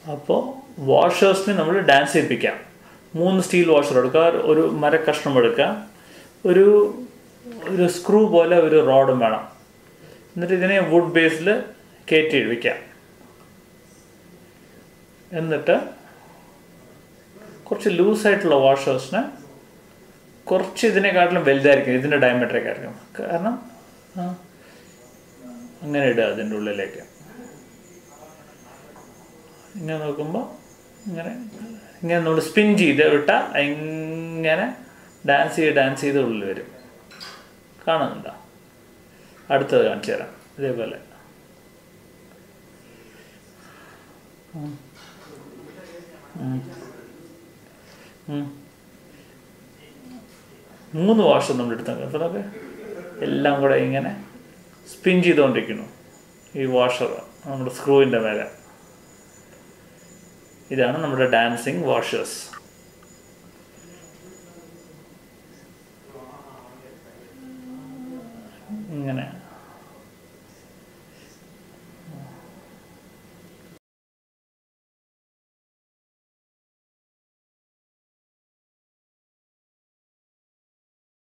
അപ്പോൾ വാഷേഴ്സിനെ നമ്മൾ ഡാൻസ് ചെയ്യിപ്പിക്കാം മൂന്ന് സ്റ്റീൽ വാഷർ എടുക്കുക ഒരു മര കഷ്ണം എടുക്കുക ഒരു ഒരു സ്ക്രൂ പോലെ ഒരു റോഡും വേണം എന്നിട്ട് ഇതിനെ വുഡ് ബേസിൽ കയറ്റി വയ്ക്കാം എന്നിട്ട് കുറച്ച് ലൂസായിട്ടുള്ള വാഷേഴ്സിന് കുറച്ച് ഇതിനെക്കാട്ടിലും വലുതായിരിക്കും ഇതിൻ്റെ ഡയമീറ്ററൊക്കെ ആയിരിക്കും കാരണം ആ, അങ്ങനെ ഇടുക അതിൻ്റെ ഉള്ളിലേക്ക് ഇങ്ങനെ നോക്കുമ്പോൾ ഇങ്ങനെ ഇങ്ങനെ നമ്മൾ സ്പിൻ ചെയ്ത് വിട്ടാൽ ഇങ്ങനെ ഡാൻസ് ചെയ്ത് ഡാൻസ് ചെയ്ത് ഉള്ളിൽ വരും കാണുന്നുണ്ടോ അടുത്തത് കാണിച്ചു തരാം ഇതേപോലെ ഉം. ഉം. ഉം. മൂന്ന് വാഷ് നമ്മൾ എടുത്ത അപ്പോൾ നമുക്ക് എല്ലാം കൂടെ ഇങ്ങനെ സ്പിൻ ചെയ്തുകൊണ്ടിരിക്കുന്നു ഈ വാഷർ നമ്മുടെ സ്ക്രൂവിൻ്റെ മേലെ ഇതാണ് നമ്മുടെ ഡാൻസിങ് വാഷേഴ്സ് ഇങ്ങനെ